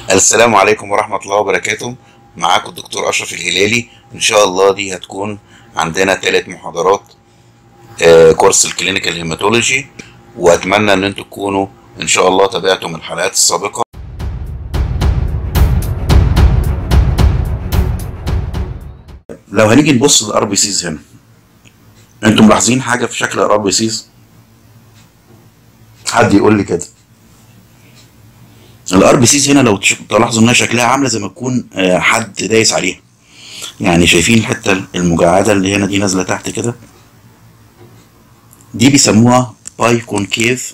السلام عليكم ورحمة الله وبركاته معاكم الدكتور أشرف الهلالي إن شاء الله دي هتكون عندنا تالت محاضرات آه، كورس الكلينيكال هيماتولوجي وأتمنى إن انتوا تكونوا إن شاء الله تابعتم الحلقات السابقة لو هنيجي نبص للار بي سيز هنا انتوا ملاحظين حاجة في شكل الار بي سيز حد يقول لي كده الار بي سيز هنا لو تش- تلاحظوا انها شكلها عامله زي ما تكون آه، حد دايس عليها يعني شايفين الحته المجعده اللي هنا دي نازله تحت كده دي بيسموها باي كونكيف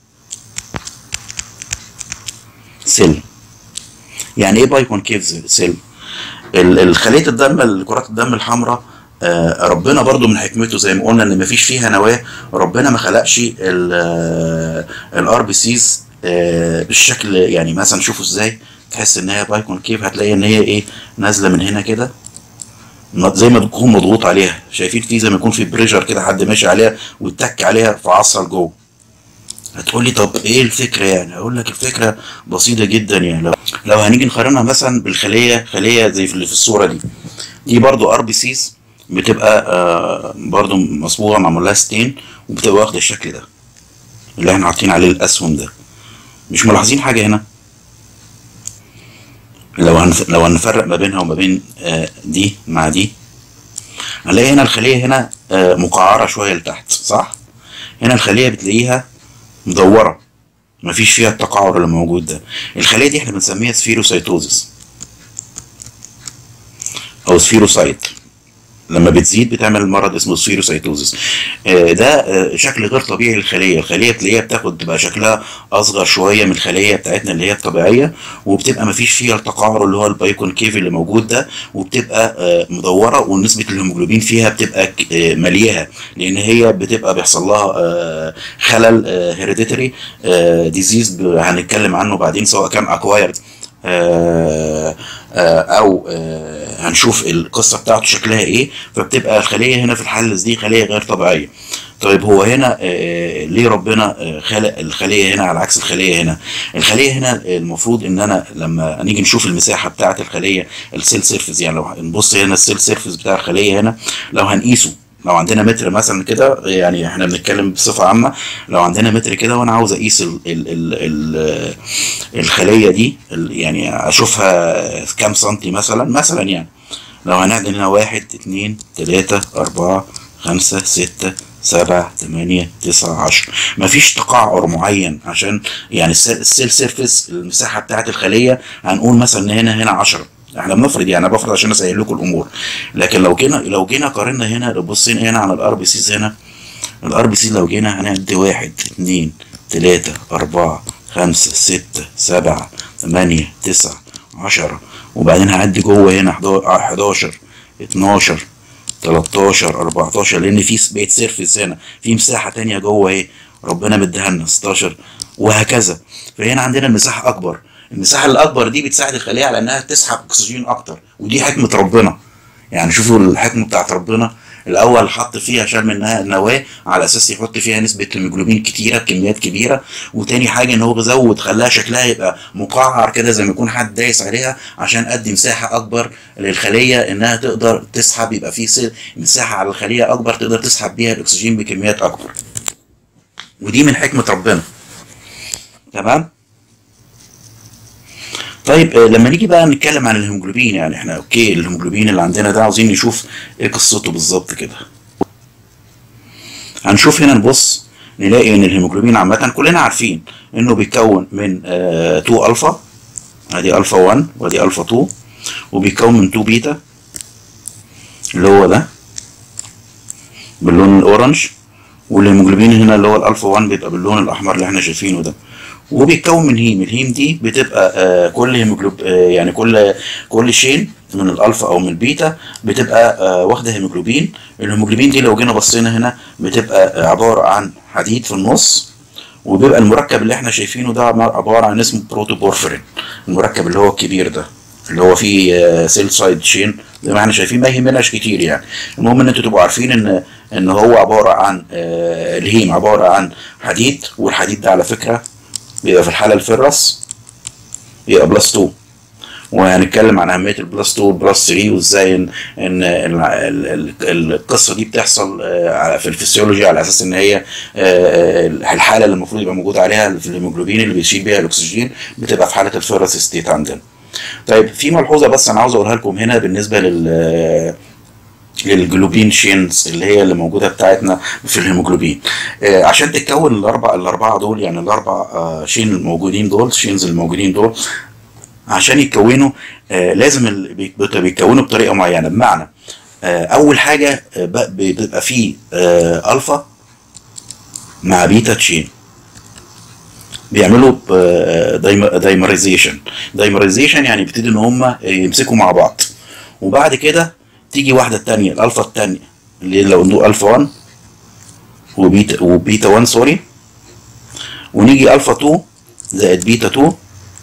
سيل يعني ايه باي كونكيف سيل ال- الخليه الدم كرات الدم الحمراء آه، ربنا برضو من حكمته زي ما قلنا ان مفيش فيها نواه ربنا ما خلقش الار بي سيز بالشكل يعني مثلا شوفوا ازاي تحس ان هي باي كونكيف هتلاقي ان هي ايه نازله من هنا كده م- زي ما تكون مضغوط عليها شايفين في زي ما يكون في بريشر كده حد ماشي عليها ويتك عليها في عصا لجوه هتقول لي طب ايه الفكره يعني اقول لك الفكره بسيطه جدا يعني لو لو هنيجي نقارنها مثلا بالخليه خليه زي في اللي في الصوره دي دي برضو ار بي سيز بتبقى آه برضو مصبوغه معمول لها ستين وبتبقى واخده الشكل ده اللي احنا حاطين عليه الاسهم ده مش ملاحظين حاجه هنا لو هنف... لو هنفرق ما بينها وما بين آه دي مع دي هنلاقي هنا الخليه هنا آه مقعره شويه لتحت صح هنا الخليه بتلاقيها مدوره مفيش فيها التقعر اللي موجود ده الخليه دي احنا بنسميها سفيروسايتوزس او سفيروسايت لما بتزيد بتعمل مرض اسمه سفيروسايتوزس آه، ده آه، شكل غير طبيعي للخليه الخليه بتلاقيها بتاخد تبقى شكلها اصغر شويه من الخليه بتاعتنا اللي هي الطبيعيه وبتبقى مفيش فيها التقعر اللي هو البايكون كيف اللي موجود ده وبتبقى آه، مدوره ونسبه الهيموجلوبين فيها بتبقى ك- آه، ملياها لان هي بتبقى بيحصل لها آه، خلل هيريديتري ديزيز هنتكلم عنه بعدين سواء كان اكوايرد آه، آه، او آه، هنشوف القصه بتاعته شكلها ايه فبتبقى الخليه هنا في الحالة دي خليه غير طبيعيه طيب هو هنا آه، ليه ربنا آه، خلق الخليه هنا على عكس الخليه هنا الخليه هنا المفروض ان انا لما نيجي نشوف المساحه بتاعه الخليه السيل سيرفيس يعني لو نبص هنا السيل سيرفيس بتاع الخليه هنا لو هنقيسه لو عندنا متر مثلا كده يعني احنا بنتكلم بصفه عامه لو عندنا متر كده وانا عاوز اقيس ال ال ال ال الخليه دي ال- يعني اشوفها كام سنتي مثلا مثلا يعني لو هنعدل هنا واحد اتنين تلاتة أربعة خمسة ستة سبعة تمانية تسعة عشرة مفيش تقعر معين عشان يعني السيل, السيل سيرفيس المساحة بتاعت الخلية هنقول مثلا إن هنا هنا عشرة احنا بنفرض يعني انا بفرض عشان اسهل لكم الامور لكن لو جينا لو جينا قارنا هنا لو بصينا هنا على الار بي سيز هنا الار بي سي لو جينا هنعد واحد اتنين تلاتة أربعة خمسة ستة سبعة تمانية تسعة عشرة وبعدين هعدي جوه هنا حداشر حداشر اتناشر تلاتاشر أربعتاشر لأن في س- بقت سيرفيس هنا في مساحة تانية جوه اهي ربنا مديها لنا 16 وهكذا فهنا عندنا المساحة أكبر المساحة الأكبر دي بتساعد الخلية على إنها تسحب أكسجين أكتر ودي حكمة ربنا يعني شوفوا الحكمة بتاعت ربنا الأول حط فيها شال منها نواة على أساس يحط فيها نسبة هيموجلوبين كتيرة بكميات كبيرة وتاني حاجة إن هو زود خلاها شكلها يبقى مقعر كده زي ما يكون حد دايس عليها عشان أدي مساحة أكبر للخلية إنها تقدر تسحب يبقى في سيل- مساحة على الخلية أكبر تقدر تسحب بيها الأكسجين بكميات أكبر ودي من حكمة ربنا تمام طيب آه، لما نيجي بقى نتكلم عن الهيموجلوبين يعني احنا اوكي الهيموجلوبين اللي عندنا ده عاوزين نشوف ايه قصته بالظبط كده هنشوف هنا نبص نلاقي ان الهيموجلوبين عامة كلنا عارفين انه بيتكون من آه 2 الفا ادي الفا 1 وادي الفا 2 وبيتكون من 2 بيتا اللي هو ده باللون الاورنج والهيموجلوبين هنا اللي هو الالفا 1 بيبقى باللون الاحمر اللي احنا شايفينه ده وبيتكون من هيم الهيم دي بتبقى آه كل هيموجلوب آه يعني كل كل شين من الالفا او من البيتا بتبقى آه واخده هيموجلوبين الهيموجلوبين دي لو جينا بصينا هنا بتبقى آه عباره عن حديد في النص وبيبقى المركب اللي احنا شايفينه ده عباره عن اسمه بروتوبورفرين المركب اللي هو الكبير ده اللي هو فيه سيل سايد شين زي ما احنا شايفين ما يهمناش كتير يعني المهم ان انتوا تبقوا عارفين ان ان هو عباره عن آه الهيم عباره عن حديد والحديد ده على فكره بيبقى في الحاله الفرس يبقى بلس 2 وهنتكلم عن اهميه البلس 2 والبلس 3 وازاي ان ان ال- ال- ال- القصه دي بتحصل آه، في الفسيولوجي على اساس ان هي آه، الحاله اللي المفروض يبقى موجود عليها في الهيموجلوبين اللي بيشيل بيها الاكسجين بتبقى في حاله الفيروس ستيت عندنا. طيب في ملحوظه بس انا عاوز اقولها لكم هنا بالنسبه لل للجلوبين شينز اللي هي اللي موجوده بتاعتنا في الهيموجلوبين آه عشان تتكون الاربع الاربعه دول يعني الاربع آه شين الموجودين دول شينز الموجودين دول عشان يتكونوا آه لازم ال- بي- بت- بيتكونوا بطريقه معينه بمعنى آه اول حاجه آه ب- بيبقى فيه آه الفا مع بيتا تشين بيعملوا دايمرايزيشن دايمرايزيشن يعني بيبتدي ان هم يمسكوا مع بعض وبعد كده تيجي واحده التانية الالفا التانية اللي لو نقول الفا 1 وبيتا وبيتا 1 سوري ونيجي الفا 2 زائد بيتا 2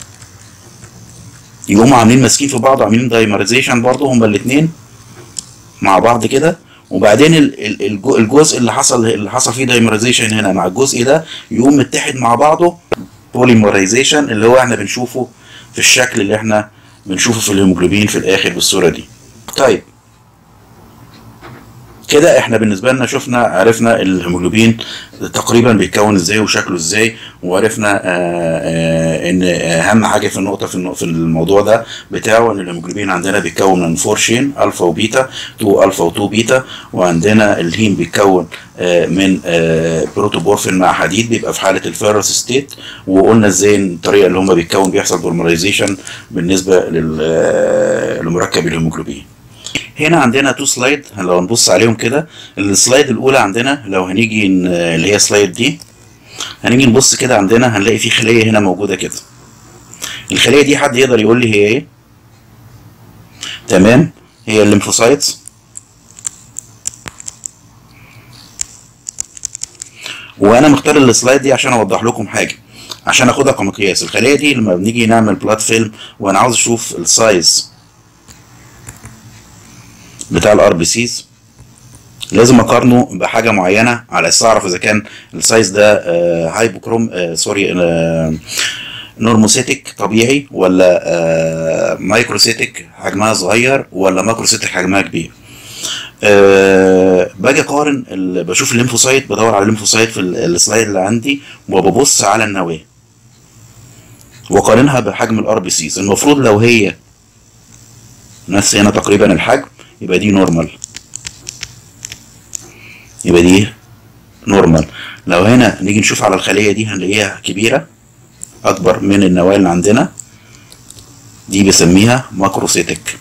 يقوموا عاملين ماسكين في بعض وعاملين دايمرايزيشن برضه هما الاثنين مع بعض كده وبعدين ال- ال- الجو- الجزء اللي حصل اللي حصل فيه دايمرايزيشن هنا مع الجزء ده يقوم متحد مع بعضه بوليمرايزيشن اللي هو احنا بنشوفه في الشكل اللي احنا بنشوفه في الهيموجلوبين في الاخر بالصوره دي طيب كده احنا بالنسبه لنا شفنا عرفنا الهيموجلوبين تقريبا بيتكون ازاي وشكله ازاي وعرفنا آه آه ان اهم حاجه في النقطه في النق- في الموضوع ده بتاعه ان الهيموجلوبين عندنا بيتكون من فور شين الفا وبيتا 2 الفا و2 بيتا وعندنا الهيم بيتكون آه من آه بروتوبورفين مع حديد بيبقى في حاله الفيروس ستيت وقلنا ازاي إن الطريقه اللي هم بيتكون بيحصل بولمرايزيشن بالنسبه لل- آه، لمركب الهيموجلوبين هنا عندنا تو سلايد لو نبص عليهم كده السلايد الاولى عندنا لو هنيجي ن- اللي هي سلايد دي هنيجي نبص كده عندنا هنلاقي في خليه هنا موجوده كده الخليه دي حد يقدر يقول لي هي ايه تمام هي الليمفوسايتس وانا مختار السلايد دي عشان اوضح لكم حاجه عشان اخدها كمقياس الخليه دي لما بنيجي نعمل بلاد فيلم وانا عاوز اشوف السايز بتاع الار بي سيز لازم اقارنه بحاجه معينه على اساس اعرف اذا كان السايز ده آه هايبوكروم آه سوري آه نورموسيتك طبيعي ولا آه مايكروسيتك حجمها صغير ولا ماكروسيتك حجمها كبير أه باجي اقارن ال- بشوف الليمفوسايت بدور على الليمفوسايت في ال- السلايد اللي عندي وببص على النواه واقارنها بحجم الار بي سيز المفروض لو هي نفس هنا تقريبا الحجم يبقى دي نورمال يبقى دي نورمال لو هنا نيجي نشوف على الخلية دي هنلاقيها كبيرة أكبر من النواة اللي عندنا دي بسميها ماكروسيتك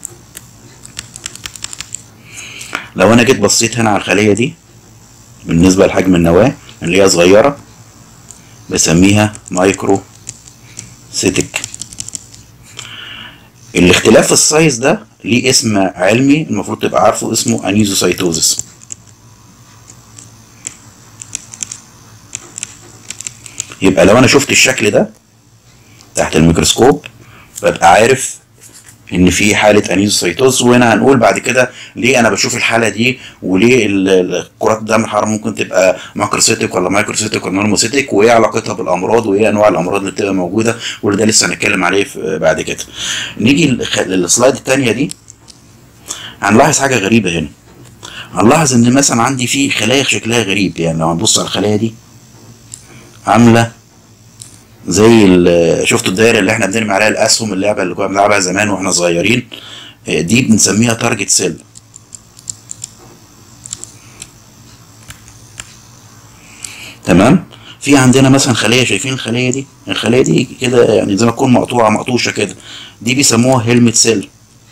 لو أنا جيت بصيت هنا على الخلية دي بالنسبة لحجم النواة اللي هي صغيرة بسميها مايكرو سيتك الاختلاف في السايز ده ليه اسم علمي المفروض تبقى عارفه اسمه انيزوسايتوزس يبقى لو انا شفت الشكل ده تحت الميكروسكوب ببقى عارف ان في حاله انيزوسايتوز وهنا هنقول بعد كده ليه انا بشوف الحاله دي وليه ال- ال- كرات الدم الحمراء ممكن تبقى ماكروسيتك ولا مايكروسيتك ولا نورموسيتك وايه علاقتها بالامراض وايه انواع الامراض اللي بتبقى موجوده وده ده لسه هنتكلم عليه في- بعد كده نيجي للخ- للسلايد الثانيه دي هنلاحظ حاجه غريبه هنا هنلاحظ ان مثلا عندي في خلايا شكلها غريب يعني لو هنبص على الخلايا دي عامله زي ال- شفتوا الدايره اللي احنا بنرمي عليها الاسهم اللعبه اللي كنا بنلعبها زمان واحنا صغيرين آه، دي بنسميها تارجت سيل تمام في عندنا مثلا خليه شايفين الخليه دي الخليه دي كده يعني زي ما تكون مقطوعه مقطوشه كده دي بيسموها هيلمت سيل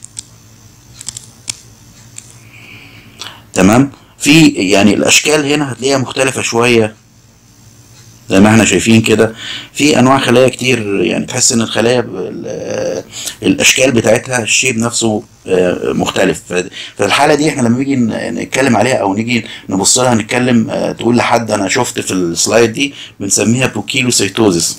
تمام في يعني الاشكال هنا هتلاقيها مختلفه شويه زي ما احنا شايفين كده في انواع خلايا كتير يعني تحس ان الخلايا ب- ال- الاشكال بتاعتها الشيب نفسه آه، مختلف ف- فالحاله دي احنا لما نيجي ن- نتكلم عليها او نيجي نبص لها نتكلم آه، تقول لحد انا شفت في السلايد دي بنسميها بوكيلوسيتوزيس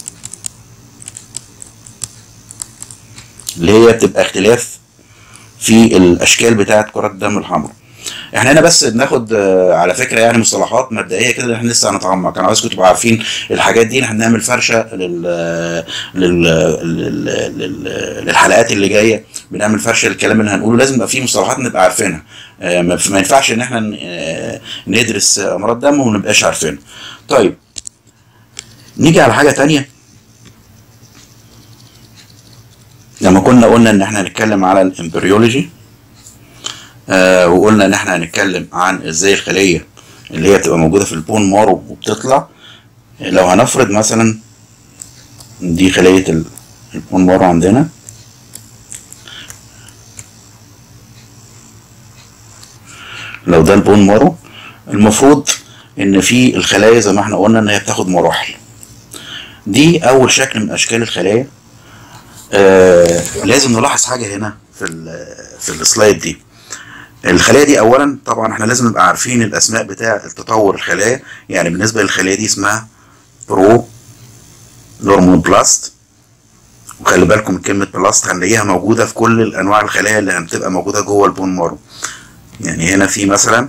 اللي هي بتبقى اختلاف في الاشكال بتاعت كرات الدم الحمراء احنا هنا بس بناخد آه، على فكره يعني مصطلحات مبدئيه كده احنا لسه هنتعمق انا عايزكم تبقوا عارفين الحاجات دي احنا هنعمل فرشه لل... لل... لل... لل... للحلقات اللي جايه بنعمل فرشه للكلام اللي هنقوله لازم يبقى فيه مصطلحات نبقى عارفينها آه، ما ما ينفعش ان احنا ن- آه، ندرس امراض دم وما نبقاش عارفينها طيب نيجي على حاجه تانية لما كنا قلنا ان احنا هنتكلم على الامبريولوجي آه وقلنا ان احنا هنتكلم عن ازاي الخليه اللي هي بتبقى موجوده في البون مارو وبتطلع لو هنفرض مثلا دي خليه ال- البون مارو عندنا لو ده البون مارو المفروض ان في الخلايا زي ما احنا قلنا ان هي بتاخد مراحل دي اول شكل من اشكال الخلايا آه لازم نلاحظ حاجه هنا في ال في السلايد دي الخلايا دي اولا طبعا احنا لازم نبقى عارفين الاسماء بتاع التطور الخلايا يعني بالنسبه للخلايا دي اسمها برو نورموبلاست وخلي بالكم من كلمه بلاست هنلاقيها موجوده في كل الانواع الخلايا اللي هتبقى موجوده جوه البون مارو يعني هنا في مثلا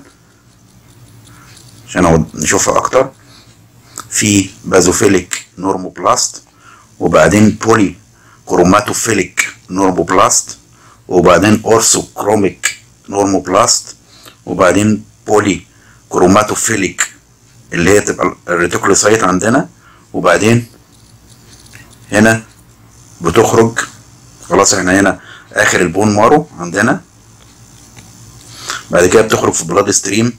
عشان أقعد نشوفها اكتر في بازوفيليك نورموبلاست وبعدين بولي كروماتوفيليك نورموبلاست وبعدين اورثوكروميك نورموبلاست وبعدين بولي كروماتوفيليك اللي هي تبقى الريتيكولوسايت عندنا وبعدين هنا بتخرج خلاص احنا هنا اخر البون مارو عندنا بعد كده بتخرج في بلاد ستريم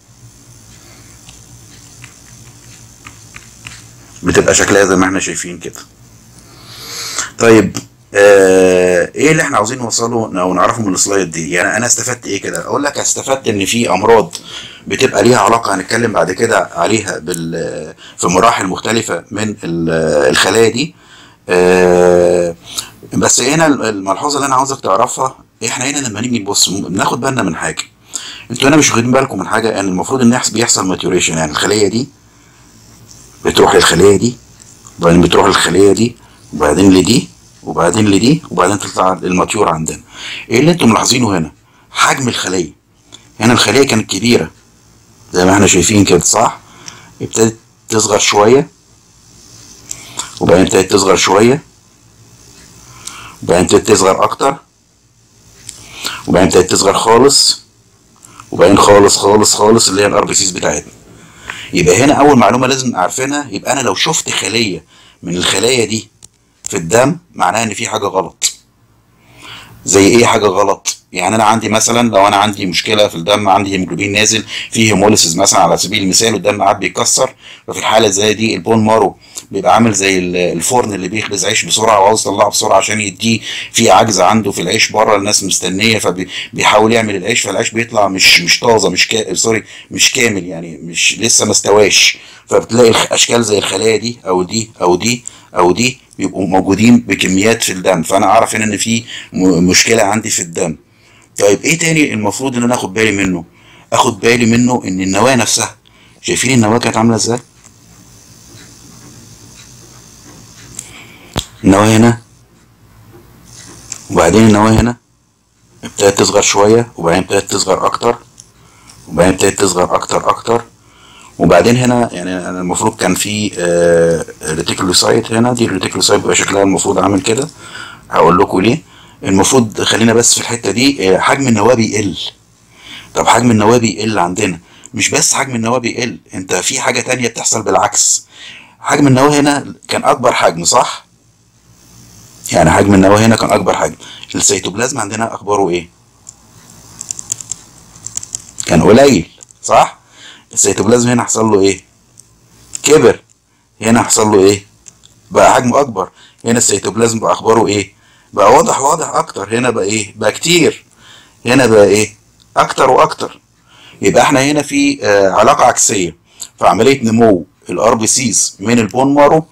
بتبقى شكلها زي ما احنا شايفين كده طيب آه ايه اللي احنا عاوزين نوصله او نعرفه من السلايد دي يعني انا استفدت ايه كده اقول لك استفدت ان في امراض بتبقى ليها علاقه هنتكلم بعد كده عليها بال في مراحل مختلفه من ال- الخلايا دي آه بس هنا الملحوظه اللي انا عاوزك تعرفها احنا هنا لما نيجي نبص بناخد بالنا من حاجه انتوا هنا مش واخدين بالكم من حاجه ان المفروض ان يحصل بيحصل ماتيوريشن يعني الخليه دي بتروح للخليه دي وبعدين بتروح للخليه دي وبعدين لدي وبعدين لدي وبعدين تطلع الماتيور عندنا ايه اللي انتم ملاحظينه هنا حجم الخليه هنا الخليه كانت كبيره زي ما احنا شايفين كده صح ابتدت تصغر شويه وبعدين ابتدت تصغر شويه وبعدين ابتدت تصغر اكتر وبعدين ابتدت تصغر خالص وبعدين خالص خالص خالص اللي هي الار بي سيز بتاعتنا يبقى هنا اول معلومه لازم عارفينها يبقى انا لو شفت خليه من الخلايا دي في الدم معناها ان في حاجه غلط زي ايه حاجه غلط يعني انا عندي مثلا لو انا عندي مشكله في الدم عندي هيموجلوبين نازل في هيموليسيس مثلا على سبيل المثال والدم قاعد بيتكسر ففي الحاله زي دي البون مارو بيبقى عامل زي ال- الفرن اللي بيخبز عيش بسرعه وعاوز يطلعه بسرعه عشان يديه في عجز عنده في العيش بره الناس مستنيه فبيحاول يعمل العيش فالعيش بيطلع مش مش طازه مش كا... سوري مش كامل يعني مش لسه ما استواش فبتلاقي الخ- اشكال زي الخلايا دي او دي او دي او دي بيبقوا موجودين بكميات في الدم فانا اعرف هنا ان في م- مشكله عندي في الدم طيب ايه تاني المفروض ان انا اخد بالي منه اخد بالي منه ان النواه نفسها شايفين النواه كانت عامله ازاي النواه هنا وبعدين النواه هنا ابتدت تصغر شويه وبعدين ابتدت تصغر اكتر وبعدين ابتدت تصغر اكتر اكتر وبعدين هنا يعني أنا المفروض كان في ريتيكولوسايت هنا دي الريتيكولوسايت بيبقى شكلها المفروض عامل كده هقول لكم ليه المفروض خلينا بس في الحته دي آه، حجم النواه بيقل طب حجم النواه بيقل عندنا مش بس حجم النواه بيقل انت في حاجه تانية بتحصل بالعكس حجم النواه هنا كان اكبر حجم صح يعني حجم النواه هنا كان اكبر حجم السيتوبلازم عندنا اخباره ايه كان قليل صح السيتوبلازم هنا حصل له ايه كبر هنا حصل له ايه بقى حجمه اكبر هنا السيتوبلازم بقى اخباره ايه بقى واضح واضح اكتر هنا بقى ايه بقى كتير هنا بقى ايه اكتر واكتر يبقى احنا هنا في آه علاقه عكسيه في عمليه نمو الار بي سيز من البون مارو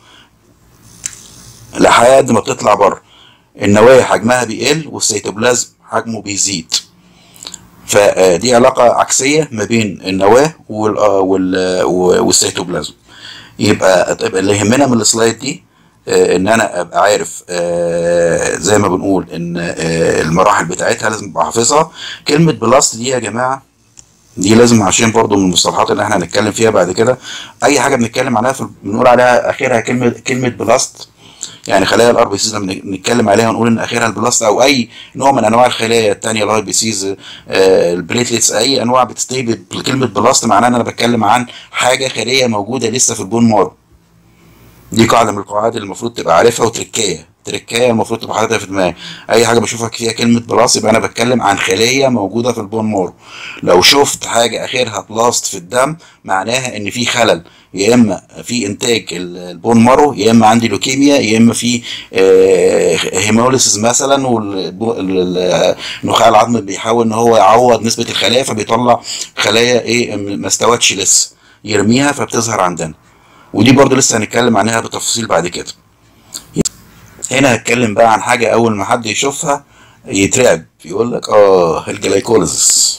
لحد ما بتطلع بره النوايا حجمها بيقل والسيتوبلازم حجمه بيزيد فدي علاقة عكسية ما بين النواة وال- آه وال- والسيتوبلازم يبقى يبقى اللي يهمنا من السلايد دي آه، ان انا ابقى عارف آه، زي ما بنقول ان آه، المراحل بتاعتها لازم ابقى حافظها كلمة بلاست دي يا جماعة دي لازم عشان برضو من المصطلحات اللي احنا هنتكلم فيها بعد كده اي حاجه بنتكلم عليها في بنقول عليها اخرها كلمه كلمه بلاست يعني خلايا الار بي سيز لما نتكلم عليها ونقول ان اخرها البلاست او اي نوع من انواع الخلايا الثانيه الار بي سيز البليتلتس اي انواع بتستي بكلمه بلاست معناها ان انا بتكلم عن حاجه خليه موجوده لسه في البون مارو دي قاعده من القواعد اللي المفروض تبقى عارفها وتركايه تركايه المفروض تبقى حاططها في دماغك اي حاجه بشوفها فيها كلمه بلاس يبقى انا بتكلم عن خليه موجوده في البون مارو لو شفت حاجه اخرها بلاست في الدم معناها ان في خلل يا اما في انتاج البون مارو يا اما عندي لوكيميا يا اما في هيموليسيس مثلا والنخاع العظمي بيحاول ان هو يعوض نسبه الخلايا فبيطلع خلايا ايه ما استوتش لسه يرميها فبتظهر عندنا ودي برضو لسه هنتكلم عنها بتفاصيل بعد كده هنا هتكلم بقى عن حاجة أول ما حد يشوفها يترعب يقول لك آه الجلايكوليزس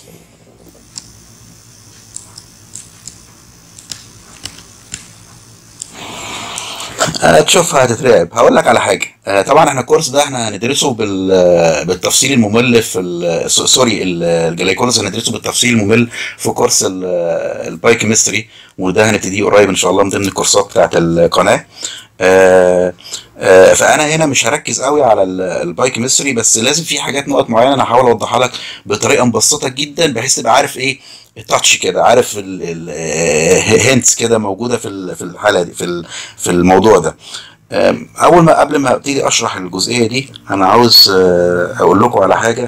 هتشوفها هتترعب هقول لك على حاجه آه طبعا احنا الكورس ده احنا هندرسه بال بالتفصيل الممل في سوري الجلايكوليز هندرسه بالتفصيل الممل في كورس البايوكيمستري وده هنبتديه قريب ان شاء الله من ضمن الكورسات بتاعت القناه آه آه فانا هنا مش هركز قوي على البايوكيمستري بس لازم في حاجات نقط معينه انا هحاول اوضحها لك بطريقه مبسطه جدا بحيث تبقى عارف ايه التاتش كده عارف الهنتس كده موجوده في في الحاله دي في في الموضوع ده اول ما قبل ما ابتدي اشرح الجزئيه دي انا عاوز اقول لكم على حاجه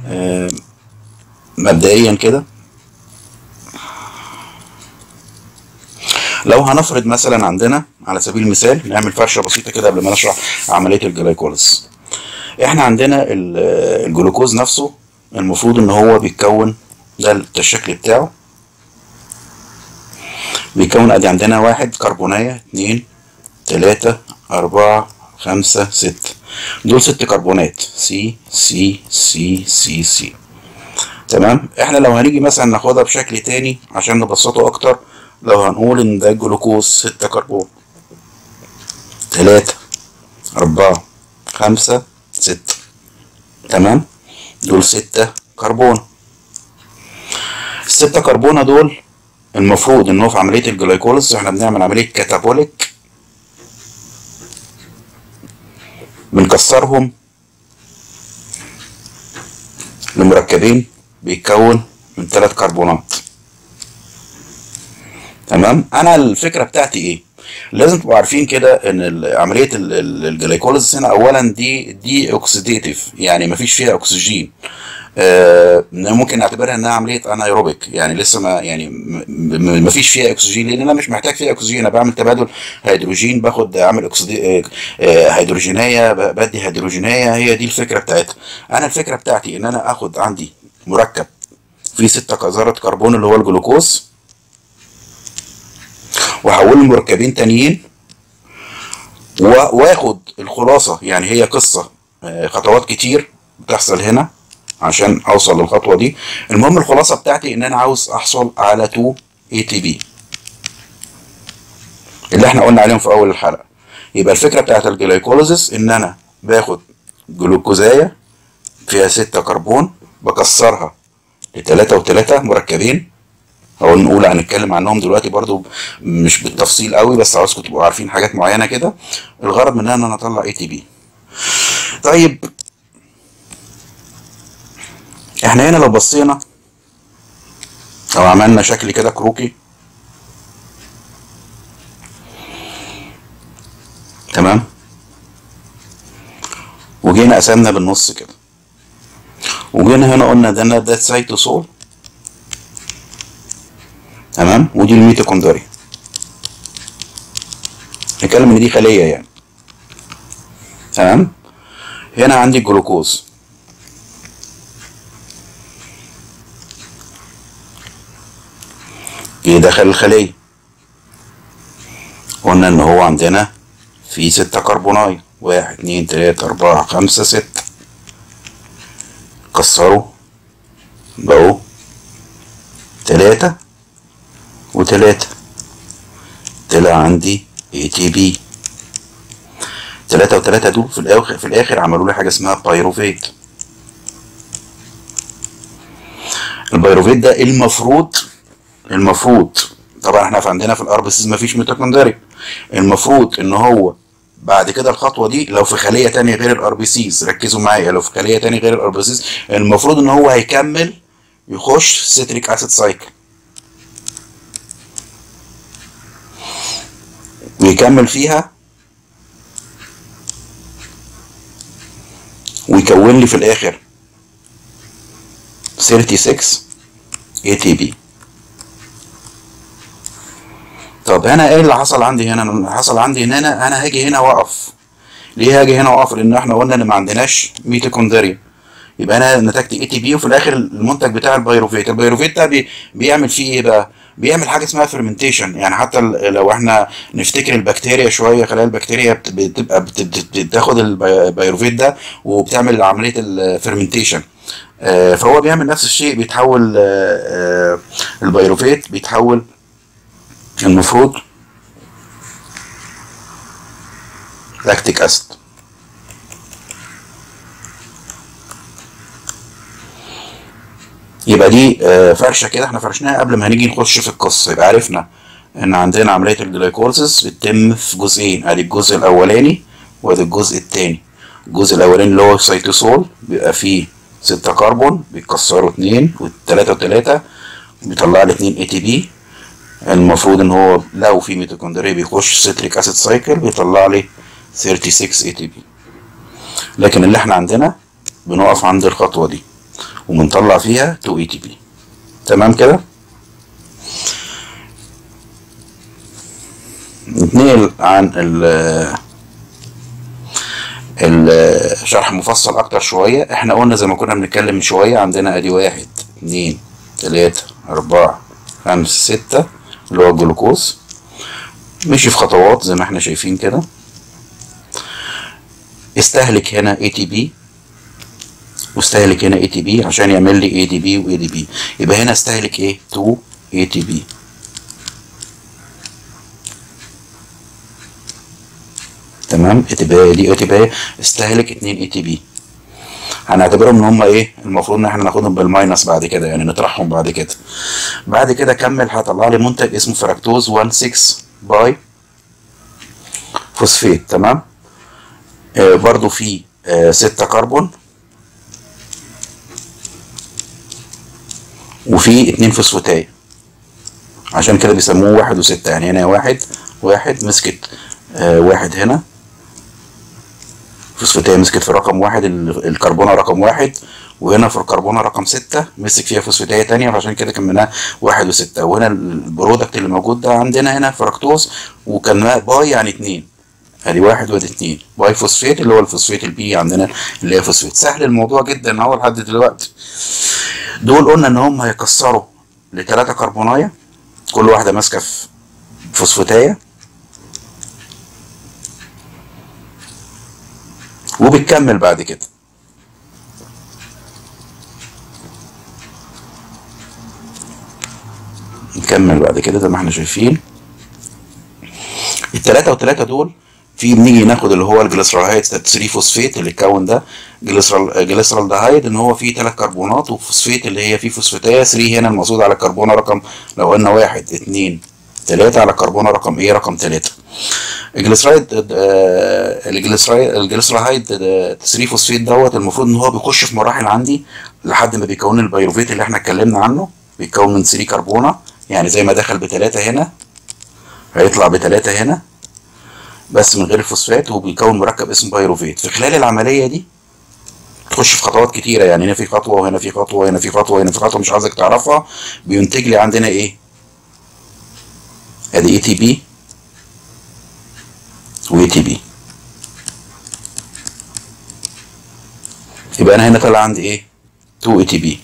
مبدئيا كده لو هنفرض مثلا عندنا على سبيل المثال نعمل فرشه بسيطه كده قبل ما نشرح عمليه الجلايكوليز احنا عندنا الجلوكوز نفسه المفروض ان هو بيتكون ده الشكل بتاعه بيكون ادي عندنا واحد كربونية اتنين تلاتة اربعة خمسة ستة دول ست كربونات سي سي سي سي سي تمام احنا لو هنيجي مثلا ناخدها بشكل تاني عشان نبسطه اكتر لو هنقول ان ده الجلوكوز ستة كربون تلاتة اربعة خمسة ستة تمام دول ستة كربون الستة كربونة دول المفروض ان هو في عملية الجلايكوليز احنا بنعمل عملية كاتابوليك بنكسرهم لمركبين بيتكون من ثلاث كربونات تمام انا الفكرة بتاعتي ايه لازم تبقوا عارفين كده ان عمليه الجلايكوليز هنا اولا دي دي اوكسيديتيف يعني مفيش فيها اكسجين آه ممكن نعتبرها انها عمليه انايروبيك يعني لسه ما يعني ما فيش فيها اكسجين لان انا مش محتاج فيها اكسجين انا بعمل تبادل هيدروجين باخد اعمل اكسيد آه هيدروجينيه بدي هيدروجينيه هي دي الفكره بتاعتها انا الفكره بتاعتي ان انا اخد عندي مركب فيه ستة ذرات كربون اللي هو الجلوكوز واحوله لمركبين تانيين واخد الخلاصه يعني هي قصه آه خطوات كتير بتحصل هنا عشان اوصل للخطوه دي المهم الخلاصه بتاعتي ان انا عاوز احصل على 2 اي تي بي اللي احنا قلنا عليهم في اول الحلقه يبقى الفكره بتاعت الجلايكوليزيس ان انا باخد جلوكوزايه فيها 6 كربون بكسرها لتلاتة وتلاتة مركبين او نقول هنتكلم عنهم دلوقتي برضو مش بالتفصيل قوي بس عاوزكم تبقوا عارفين حاجات معينه كده الغرض منها ان انا اطلع اي تي بي طيب احنا هنا لو بصينا لو عملنا شكل كده كروكي تمام وجينا قسمنا بالنص كده وجينا هنا قلنا ده ده سايتوسول تمام ودي الميتوكوندريا نتكلم ان دي خليه يعني تمام هنا عندي الجلوكوز جه دخل الخلية قلنا ان هو عندنا في ستة كربوناية واحد اتنين تلاتة اربعة خمسة ستة كسروا بقوا تلاتة وتلاتة طلع عندي اي تي بي تلاتة وتلاتة دول في الاخر في الاخر عملوا لي حاجة اسمها بايروفيت البيروفيت ده المفروض المفروض طبعا احنا في عندنا في الار بي سيز مفيش ميتوكوندريا المفروض ان هو بعد كده الخطوه دي لو في خليه تانية غير الار بي سيز ركزوا معايا لو في خليه تانية غير الار بي سيز المفروض ان هو هيكمل يخش سيتريك اسيد سايكل ويكمل فيها ويكون لي في الاخر 36 اي تي بي طب هنا ايه اللي حصل عندي هنا اللي حصل عندي ان انا انا هاجي هنا واقف ليه هاجي هنا واقف لان احنا قلنا ان ما عندناش ميتوكوندريا يبقى انا نتجت اي تي بي وفي الاخر المنتج بتاع البيروفيت البيروفيت ده بي بيعمل فيه ايه بقى بيعمل حاجه اسمها فيرمنتيشن يعني حتى لو احنا نفتكر البكتيريا شويه خلايا البكتيريا بتبقى بتاخد البيروفيت ده وبتعمل عمليه الفيرمنتيشن فهو بيعمل نفس الشيء بيتحول البيروفيت بيتحول المفروض لاكتيك اسيد يبقى دي فرشه كده احنا فرشناها قبل ما هنيجي نخش في القصه يبقى عرفنا ان عندنا عمليه الجلايكوليسيس بتتم في جزئين ادي الجزء الاولاني وادي الجزء الثاني الجزء الاولاني اللي هو السيتوسول بيبقى فيه ستة كربون بيتكسروا اتنين والتلاتة وتلاتة بيطلع لي اتنين اي تي بي المفروض ان هو لو في ميتوكوندريا بيخش سيتريك اسيد سايكل بيطلع لي 36 اي تي بي لكن اللي احنا عندنا بنقف عند الخطوه دي وبنطلع فيها 2 اي تي بي تمام كده نتنقل عن ال الشرح مفصل اكتر شوية احنا قلنا زي ما كنا بنتكلم من شوية عندنا ادي واحد اتنين تلاتة اربعة خمسة ستة اللي هو الجلوكوز مشي في خطوات زي ما احنا شايفين كده استهلك هنا اي تي بي واستهلك هنا اي تي بي عشان يعمل لي اي دي بي واي دي بي يبقى هنا استهلك ايه 2 اي تي بي تمام اتباعي دي اتباعي استهلك 2 اي تي بي هنعتبرهم ان هم ايه المفروض ان احنا ناخدهم بالماينس بعد كده يعني نطرحهم بعد كده بعد كده كمل هطلع لي منتج اسمه فراكتوز 16 باي فوسفيت تمام آه برضو في آه 6 كربون وفي اتنين فوسفاتاية عشان كده بيسموه واحد وستة يعني هنا واحد واحد مسكت آه واحد هنا فوسفاتاية مسكت في رقم واحد الكربونة رقم واحد وهنا في الكربونة رقم ستة مسك فيها فوسفاتاية تانية فعشان كده كملناها واحد وستة وهنا البرودكت اللي موجود ده عندنا هنا فركتوز وكان باي يعني اتنين ادي واحد وادي اتنين باي فوسفيت اللي هو الفوسفيت البي عندنا اللي هي فوسفيت سهل الموضوع جدا اهو لحد دلوقتي دول قلنا ان هم هيكسروا لتلاتة كربونايه كل واحده ماسكه في فوسفاتايه وبتكمل بعد كده نكمل بعد كده زي ما احنا شايفين التلاتة وتلاتة دول في بنيجي ناخد اللي هو الجليسرالهيد 3 فوسفيت اللي اتكون ده جليسرال جليسرال دهايد ان هو فيه ثلاث كربونات وفوسفيت اللي هي فيه فوسفاتايه 3 هنا المقصود على الكربونه رقم لو قلنا واحد اتنين تلاتة على الكربونه رقم ايه رقم تلاتة الجليسرايد الجليسرايد الجليسراهيد 3 فوسفيت دوت المفروض ان هو بيخش في مراحل عندي لحد ما بيكون البيروفيت اللي احنا اتكلمنا عنه بيتكون من 3 كربونه يعني زي ما دخل بتلاتة هنا هيطلع بتلاتة هنا بس من غير الفوسفات وبيكون مركب اسمه بايروفيت في خلال العمليه دي تخش في خطوات كتيره يعني هنا في خطوه وهنا في خطوه وهنا في خطوه وهنا في خطوه مش عايزك تعرفها بينتج لي عندنا ايه ادي اي تي بي واي تي بي يبقى انا هنا طلع عندي ايه 2 اي تي بي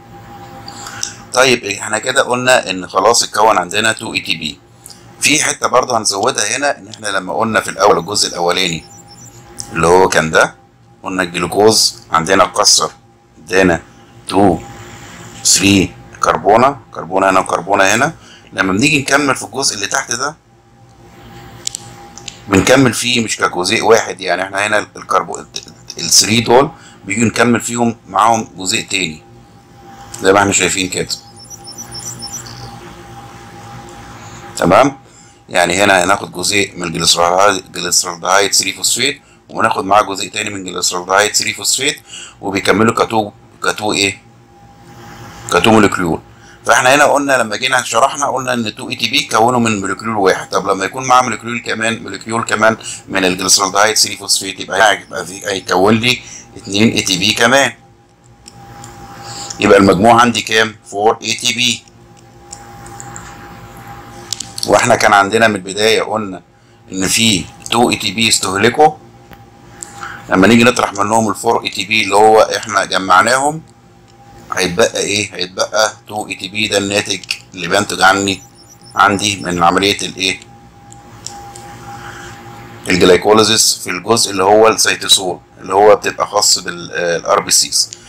طيب احنا كده قلنا ان خلاص اتكون عندنا 2 اي تي بي في حته برضه هنزودها هنا ان احنا لما قلنا في الاول الجزء الاولاني اللي هو كان ده قلنا الجلوكوز عندنا اتكسر ادانا 2 3 كربونه كربونه هنا وكربونه هنا لما بنيجي نكمل في الجزء اللي تحت ده بنكمل فيه مش كجزء واحد يعني احنا هنا الكربو ال 3 دول بيجي نكمل فيهم معاهم جزء تاني زي ما احنا شايفين كده تمام يعني هنا هناخد جزيء من الجليسرالدهايد جليسرالدهايد 3 فوسفيت وناخد معاه جزيء تاني من جليسرالدهايد 3 فوسفيت وبيكملوا كاتو كاتو ايه كاتو مولكيول فاحنا هنا قلنا لما جينا شرحنا قلنا ان 2 اي تي بي كونوا من مولكيول واحد طب لما يكون معاه مولكيول كمان مولكيول كمان من الجليسرالدهايد 3 فوسفيت يبقى هيبقى في هيكون لي 2 اي تي بي كمان يبقى المجموع عندي كام 4 اي تي بي واحنا كان عندنا من البدايه قلنا ان في 2 اي تي بي استهلكوا لما نيجي نطرح منهم ال 4 اي تي بي اللي هو احنا جمعناهم هيتبقى ايه هيتبقى 2 اي تي بي ده الناتج اللي بينتج عني عندي من عمليه الايه الجلايكوليزيس في الجزء اللي هو السيتوسول اللي هو بتبقى خاص بالار بي سيز